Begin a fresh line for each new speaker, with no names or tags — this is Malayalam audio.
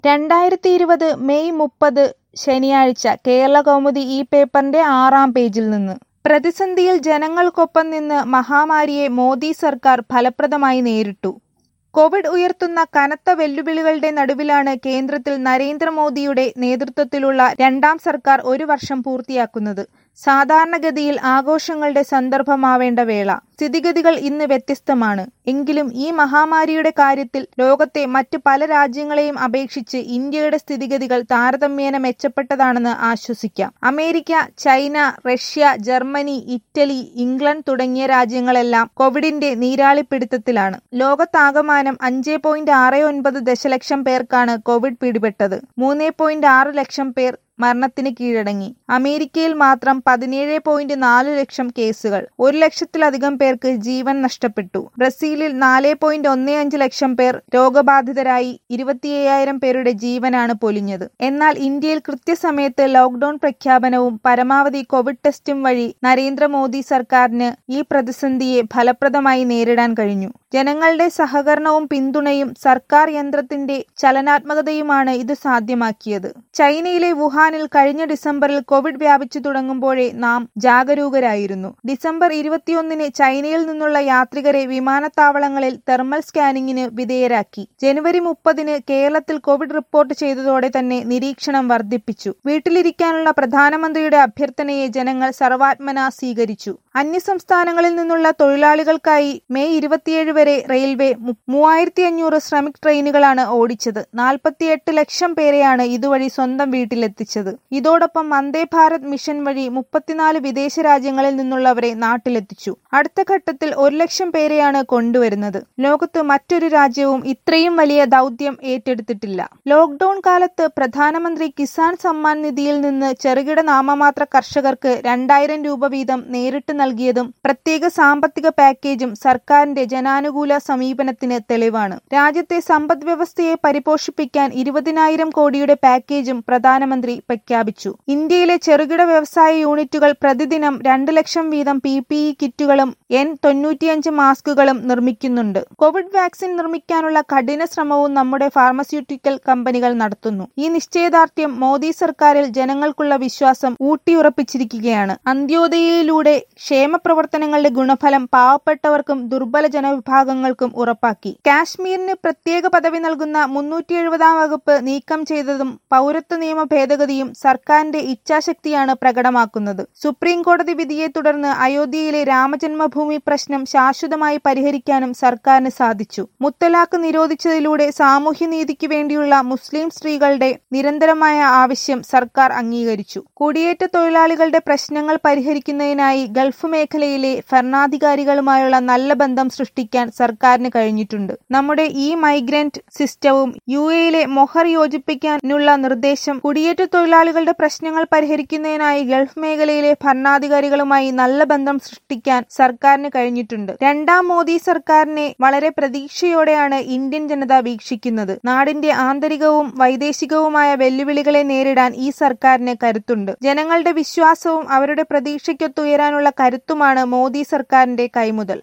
രണ്ടായിരത്തി ഇരുപത് മെയ് മുപ്പത് ശനിയാഴ്ച കേരളകൗമുദി ഈ പേപ്പറിന്റെ ആറാം പേജിൽ നിന്ന് പ്രതിസന്ധിയിൽ ജനങ്ങൾക്കൊപ്പം നിന്ന് മഹാമാരിയെ മോദി സർക്കാർ ഫലപ്രദമായി നേരിട്ടു കോവിഡ് ഉയർത്തുന്ന കനത്ത വെല്ലുവിളികളുടെ നടുവിലാണ് കേന്ദ്രത്തിൽ നരേന്ദ്രമോദിയുടെ നേതൃത്വത്തിലുള്ള രണ്ടാം സർക്കാർ ഒരു വർഷം പൂർത്തിയാക്കുന്നത് സാധാരണഗതിയിൽ ആഘോഷങ്ങളുടെ സന്ദർഭമാവേണ്ട വേള സ്ഥിതിഗതികൾ ഇന്ന് വ്യത്യസ്തമാണ് എങ്കിലും ഈ മഹാമാരിയുടെ കാര്യത്തിൽ ലോകത്തെ മറ്റ് പല രാജ്യങ്ങളെയും അപേക്ഷിച്ച് ഇന്ത്യയുടെ സ്ഥിതിഗതികൾ താരതമ്യേന മെച്ചപ്പെട്ടതാണെന്ന് ആശ്വസിക്കാം America China Russia Germany Italy England തുടങ്ങിയ രാജ്യങ്ങളെല്ലാം കോവിഡിന്റെ നീരാളിപ്പിടുത്തത്തിലാണ് ലോകത്താകമാനം അഞ്ച് പോയിന്റ് ആറ് ഒൻപത് ദശലക്ഷം പേർക്കാണ് കോവിഡ് പിടിപെട്ടത് മൂന്ന് പോയിന്റ് ആറ് ലക്ഷം പേർ മരണത്തിന് കീഴടങ്ങി അമേരിക്കയിൽ മാത്രം പതിനേഴ് പോയിന്റ് നാല് ലക്ഷം കേസുകൾ ഒരു ലക്ഷത്തിലധികം പേർക്ക് ജീവൻ നഷ്ടപ്പെട്ടു ബ്രസീലിൽ നാല് പോയിന്റ് ഒന്ന് അഞ്ച് ലക്ഷം പേർ രോഗബാധിതരായി ഇരുപത്തിയ്യായിരം പേരുടെ ജീവനാണ് പൊലിഞ്ഞത് എന്നാൽ ഇന്ത്യയിൽ കൃത്യസമയത്ത് ലോക്ഡൌൺ പ്രഖ്യാപനവും പരമാവധി കോവിഡ് ടെസ്റ്റും വഴി നരേന്ദ്രമോദി സർക്കാരിന് ഈ പ്രതിസന്ധിയെ ഫലപ്രദമായി നേരിടാൻ കഴിഞ്ഞു ജനങ്ങളുടെ സഹകരണവും പിന്തുണയും സർക്കാർ യന്ത്രത്തിന്റെ ചലനാത്മകതയുമാണ് ഇത് സാധ്യമാക്കിയത് ചൈനയിലെ വുഹാനിൽ കഴിഞ്ഞ ഡിസംബറിൽ കോവിഡ് വ്യാപിച്ചു തുടങ്ങുമ്പോഴേ നാം ജാഗരൂകരായിരുന്നു ഡിസംബർ ഇരുപത്തിയൊന്നിന് ചൈനയിൽ നിന്നുള്ള യാത്രികരെ വിമാനത്താവളങ്ങളിൽ തെർമൽ സ്കാനിങ്ങിന് വിധേയരാക്കി ജനുവരി മുപ്പതിന് കേരളത്തിൽ കോവിഡ് റിപ്പോർട്ട് ചെയ്തതോടെ തന്നെ നിരീക്ഷണം വർദ്ധിപ്പിച്ചു വീട്ടിലിരിക്കാനുള്ള പ്രധാനമന്ത്രിയുടെ അഭ്യർത്ഥനയെ ജനങ്ങൾ സർവാത്മന സ്വീകരിച്ചു അന്യസംസ്ഥാനങ്ങളിൽ നിന്നുള്ള തൊഴിലാളികൾക്കായി മെയ് ഇരുപത്തിയേഴ് വരെ റെയിൽവേ മൂവായിരത്തി അഞ്ഞൂറ് ശ്രമിക് ട്രെയിനുകളാണ് ഓടിച്ചത് നാൽപ്പത്തിയെട്ട് ലക്ഷം പേരെയാണ് ഇതുവഴി സ്വന്തം വീട്ടിലെത്തിച്ചത് ഇതോടൊപ്പം വന്ദേ ഭാരത് മിഷൻ വഴി മുപ്പത്തിനാല് വിദേശ രാജ്യങ്ങളിൽ നിന്നുള്ളവരെ നാട്ടിലെത്തിച്ചു അടുത്ത ഘട്ടത്തിൽ ഒരു ലക്ഷം പേരെയാണ് കൊണ്ടുവരുന്നത് ലോകത്ത് മറ്റൊരു രാജ്യവും ഇത്രയും വലിയ ദൗത്യം ഏറ്റെടുത്തിട്ടില്ല ലോക്ഡൌൺ കാലത്ത് പ്രധാനമന്ത്രി കിസാൻ സമ്മാൻ നിധിയിൽ നിന്ന് ചെറുകിട നാമമാത്ര കർഷകർക്ക് രണ്ടായിരം രൂപ വീതം നേരിട്ട് നൽകിയതും പ്രത്യേക സാമ്പത്തിക പാക്കേജും സർക്കാരിന്റെ ജനാനുകൂല സമീപനത്തിന് തെളിവാണ് രാജ്യത്തെ സമ്പദ് വ്യവസ്ഥയെ പരിപോഷിപ്പിക്കാൻ ഇരുപതിനായിരം കോടിയുടെ പാക്കേജും പ്രധാനമന്ത്രി പ്രഖ്യാപിച്ചു ഇന്ത്യയിലെ ചെറുകിട വ്യവസായ യൂണിറ്റുകൾ പ്രതിദിനം രണ്ട് ലക്ഷം വീതം പി പി ഇ കിറ്റുകളും എൻ തൊണ്ണൂറ്റിയഞ്ച് മാസ്കുകളും നിർമ്മിക്കുന്നുണ്ട് കോവിഡ് വാക്സിൻ നിർമ്മിക്കാനുള്ള കഠിന ശ്രമവും നമ്മുടെ ഫാർമസ്യൂട്ടിക്കൽ കമ്പനികൾ നടത്തുന്നു ഈ നിശ്ചയദാർഢ്യം മോദി സർക്കാരിൽ ജനങ്ങൾക്കുള്ള വിശ്വാസം ഊട്ടിയുറപ്പിച്ചിരിക്കുകയാണ് അന്ത്യോദയയിലൂടെ ക്ഷേമ പ്രവർത്തനങ്ങളുടെ ഗുണഫലം പാവപ്പെട്ടവർക്കും ദുർബല ജനവിഭാഗങ്ങൾക്കും ഉറപ്പാക്കി കാശ്മീരിന് പ്രത്യേക പദവി നൽകുന്ന മുന്നൂറ്റി എഴുപതാം വകുപ്പ് നീക്കം ചെയ്തതും പൗരത്വ നിയമ ഭേദഗതിയും സർക്കാരിന്റെ ഇച്ഛാശക്തിയാണ് പ്രകടമാക്കുന്നത് സുപ്രീം കോടതി വിധിയെ തുടർന്ന് അയോധ്യയിലെ രാമജന്മഭൂമി പ്രശ്നം ശാശ്വതമായി പരിഹരിക്കാനും സർക്കാരിന് സാധിച്ചു മുത്തലാഖ് നിരോധിച്ചതിലൂടെ സാമൂഹ്യനീതിക്ക് വേണ്ടിയുള്ള മുസ്ലിം സ്ത്രീകളുടെ നിരന്തരമായ ആവശ്യം സർക്കാർ അംഗീകരിച്ചു കുടിയേറ്റ തൊഴിലാളികളുടെ പ്രശ്നങ്ങൾ പരിഹരിക്കുന്നതിനായി ഗൾഫ് മേഖലയിലെ ഭരണാധികാരികളുമായുള്ള നല്ല ബന്ധം സൃഷ്ടിക്കാൻ സർക്കാരിന് കഴിഞ്ഞിട്ടുണ്ട് നമ്മുടെ ഈ മൈഗ്രന്റ് സിസ്റ്റവും യു എയിലെ മൊഹർ യോജിപ്പിക്കാനുള്ള നിർദ്ദേശം കുടിയേറ്റ തൊഴിലാളികളുടെ പ്രശ്നങ്ങൾ പരിഹരിക്കുന്നതിനായി ഗൾഫ് മേഖലയിലെ ഭരണാധികാരികളുമായി നല്ല ബന്ധം സൃഷ്ടിക്കാൻ സർക്കാരിന് കഴിഞ്ഞിട്ടുണ്ട് രണ്ടാം മോദി സർക്കാരിനെ വളരെ പ്രതീക്ഷയോടെയാണ് ഇന്ത്യൻ ജനത വീക്ഷിക്കുന്നത് നാടിന്റെ ആന്തരികവും വൈദേശികവുമായ വെല്ലുവിളികളെ നേരിടാൻ ഈ സർക്കാരിന് കരുത്തുണ്ട് ജനങ്ങളുടെ വിശ്വാസവും അവരുടെ പ്രതീക്ഷയ്ക്കൊത്തുയരാനുള്ള കരുത്തുമാണ് മോദി സർക്കാരിന്റെ കൈമുതൽ